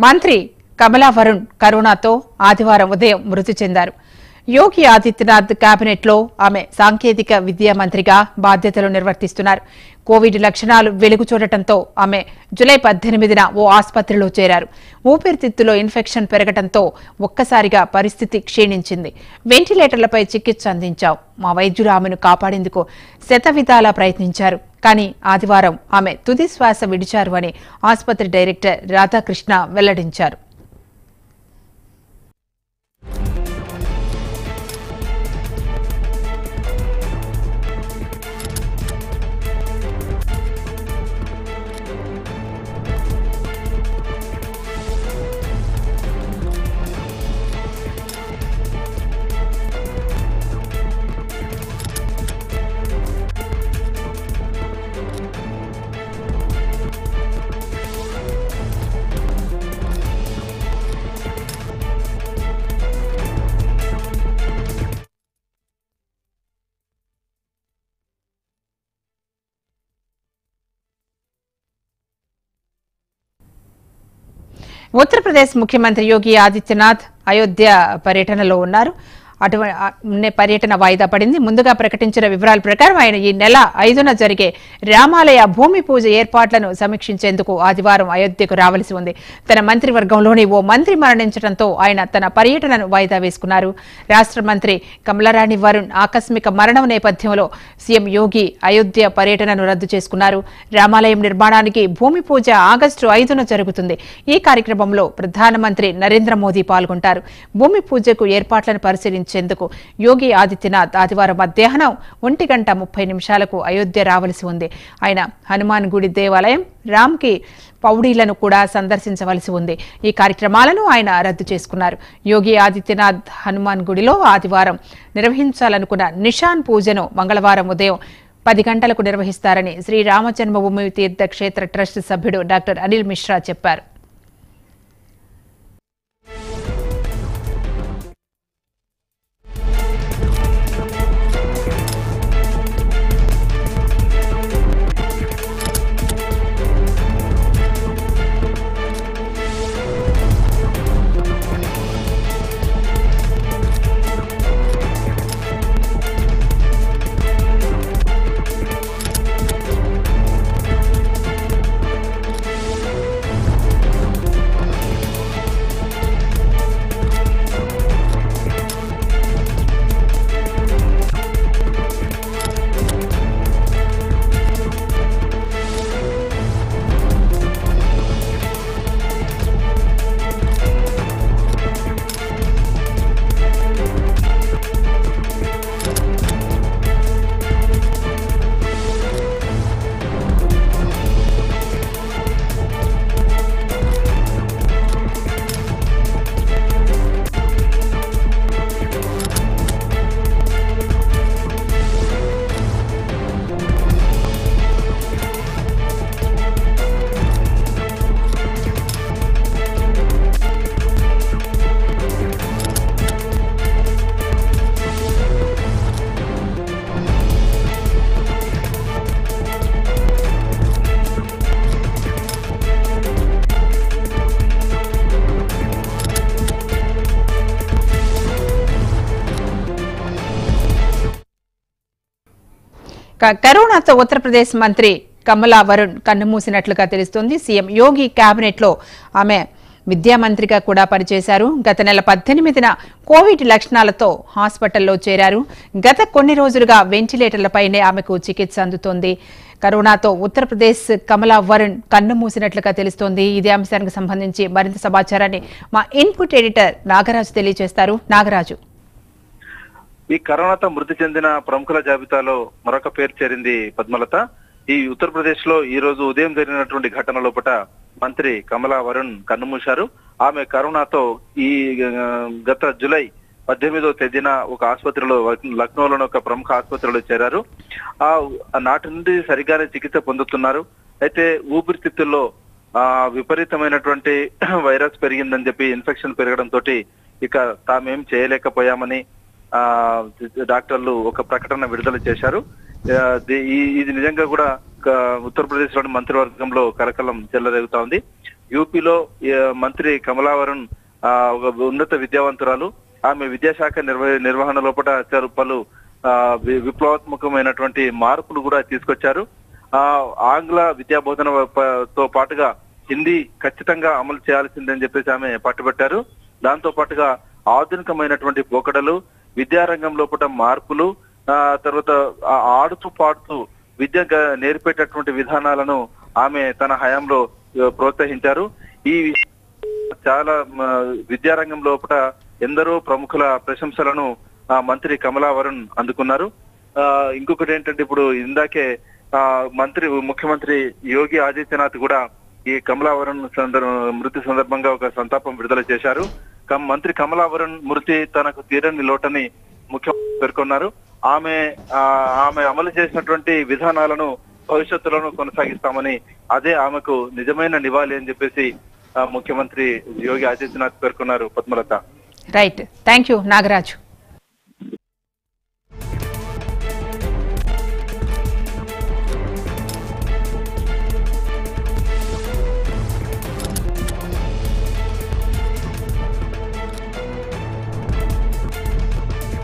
మంత్రి కమలా వరుణ్ కరోనాతో ఆదివారం ఉదయం మృతి చెందారు యోగి ఆదిత్యనాథ్ కేబినెట్లో ఆమె సాంకేతిక విద్యా మంత్రిగా బాధ్యతలు నిర్వర్తిస్తున్నారు కోవిడ్ లక్షణాలు వెలుగు చూడటంతో ఆమె జులై పద్దెనిమిదిన ఓ ఆసుపత్రిలో చేరారు ఊపిరితిత్తులో ఇన్ఫెక్షన్ పెరగటంతో ఒక్కసారిగా పరిస్థితి క్షీణించింది వెంటిలేటర్లపై చికిత్స అందించాం మా వైద్యులు ఆమెను కాపాడేందుకు శతవిధాలా ప్రయత్నించారు కానీ ఆదివారం ఆమె తుది శ్వాస విడిచారు అని ఆసుపత్రి డైరెక్టర్ రాధాకృష్ణ వెల్లడించారు ఉత్తరప్రదేశ్ ముఖ్యమంత్రి యోగి ఆదిత్యనాథ్ అయోధ్య పర్యటనలో ఉన్నారు అటువంటి పర్యటన వాయిదా పడింది ముందుగా ప్రకటించిన వివరాల ప్రకారం ఆయన ఈ నెల ఐదున జరిగే రామాలయ భూమి పూజ ఏర్పాట్లను సమీక్షించేందుకు ఆదివారం అయోధ్యకు రావలసి ఉంది తన మంత్రివర్గంలోని ఓ మంత్రి మరణించడంతో ఆయన తన పర్యటనను వాయిదా వేసుకున్నారు రాష్ట్ర మంత్రి కమలరాణి వరుణ్ ఆకస్మిక మరణం నేపథ్యంలో సీఎం యోగి అయోధ్య పర్యటనను రద్దు చేసుకున్నారు రామాలయం నిర్మాణానికి భూమి పూజ ఆగస్టు ఐదున జరుగుతుంది ఈ కార్యక్రమంలో ప్రధానమంత్రి నరేంద్ర మోదీ పాల్గొంటారు భూమి పూజకు ఏర్పాట్లను పరిశీలించేందుకు యోగి ఆదిత్యనాథ్ ఆదివారం మధ్యాహ్నం ఒంటి గంట ముప్పై నిమిషాలకు అయోధ్య రావలసి ఉంది ఆయన హనుమాన్ గుడి దేవాలయం రామ్కి పౌడీలను కూడా సందర్శించవలసి ఉంది ఈ కార్యక్రమాలను ఆయన రద్దు చేసుకున్నారు యోగి ఆదిత్యనాథ్ హనుమాన్ గుడిలో ఆదివారం నిర్వహించాలనుకున్న నిషాన్ పూజను మంగళవారం ఉదయం పది గంటలకు నిర్వహిస్తారని శ్రీ రామజన్మభూమి తీర్థ క్షేత్ర ట్రస్ట్ సభ్యుడు డాక్టర్ అనిల్ మిశ్రా చెప్పారు క- కరోనాతో ఉత్తరప్రదేశ్ మంత్రి కమలా వరుణ్ కన్నుమూసినట్లుగా తెలుస్తోంది సీఎం యోగి కేబినెట్ లో ఆమె విద్యా మంత్రిగా కూడా పనిచేశారు గత నెల పద్దెనిమిదిన కోవిడ్ లక్షణాలతో హాస్పిటల్లో చేరారు గత కొన్ని రోజులుగా వెంటిలేటర్లపైనే ఆమెకు చికిత్స అందుతోంది కరోనాతో ఉత్తరప్రదేశ్ కమలా వరుణ్ కన్ను మూసినట్లుగా తెలుస్తోంది ఇదే అంశానికి సంబంధించి మరింత సమాచారాన్ని మా ఇన్పుట్ ఎడిటర్ నాగరాజు తెలియజేస్తారు నాగరాజు ఈ కరోనాతో మృతి చెందిన ప్రముఖుల జాబితాలో మరొక పేరు చేరింది పద్మలత ఈ ఉత్తరప్రదేశ్ లో ఈ రోజు ఉదయం జరిగినటువంటి ఘటన లోపట మంత్రి కమలా వరుణ్ కన్నుమూశారు ఆమె కరోనాతో ఈ ఆ, గత జులై పద్దెనిమిదో తేదీన ఒక ఆసుపత్రిలో లక్నోలోని ఒక ప్రముఖ ఆసుపత్రిలో చేరారు ఆ ఆ నాటి నుండి సరిగానే చికిత్స పొందుతున్నారు అయితే ఊపిరితిత్తుల్లో ఆ విపరీతమైనటువంటి వైరస్ పెరిగిందని చెప్పి ఇన్ఫెక్షన్ పెరగడం తోటి ఇక తామేం చేయలేకపోయామని ఆ డాక్టర్లు ఒక ప్రకటన విడుదల చేశారు ఆ, ది- ఈ- ఇది నిజంగా కూడా ఉత్తరప్రదేశ్ లోని మంత్రివర్గంలో కలకలం చెల్లరేగుతా ఉంది యూపీలో ఏ, మంత్రి కమలావరన్ ఆ, ఒక ఉన్నత విద్యావంతురాలు ఆమె విద్యాశాఖ నిర్వ నిర్వహణ లోపల చారు పలు ఆ, వి- విప్లవాత్మకమైనటువంటి మార్పులు కూడా తీసుకొచ్చారు ఆ ఆంగ్ల విద్యా బోధన ప- తో పాటుగా హిందీ ఖచ్చితంగా అమలు చేయాల్సిందని చెప్పేసి ఆమె పట్టుబట్టారు దాంతో పాటుగా ఆధునికమైనటువంటి పోకడలు విద్యారంగం లోపల మార్పులు ఆ తర్వాత ఆ ఆడుతూ పాడుతూ విద్య గ- నేర్పేటటువంటి విధానాలను ఆమె తన హయాంలో ఆ, ప్రోత్సహించారు ఈ చాలా మ, విద్యారంగం లోపల ఎందరో ప్రముఖుల ప్రశంసలను ఆ మంత్రి కమలావరన్ అందుకున్నారు ఆ ఇంకొకటి ఏంటంటే ఇప్పుడు ఇందాకే ఆ మంత్రి ముఖ్యమంత్రి యోగి ఆదిత్యనాథ్ కూడా ఈ కమలావరన్ సందర్భ మృతి సందర్భంగా ఒక సంతాపం విడుదల చేశారు కం- మంత్రి కమలావరన్ మృతి తనకు తీరని లోటని ముఖ్యమంత్రి పేర్కొన్నారు ఆమె ఆ, ఆమె అమలు చేసినటువంటి విధానాలను భవిష్యత్తులోనూ కొనసాగిస్తామని అదే ఆమెకు నిజమైన నివాళి అని చెప్పేసి ఆ, ముఖ్యమంత్రి యోగి ఆదిత్యనాథ్ పేర్కొన్నారు Padmalatha right thank you Nagaraju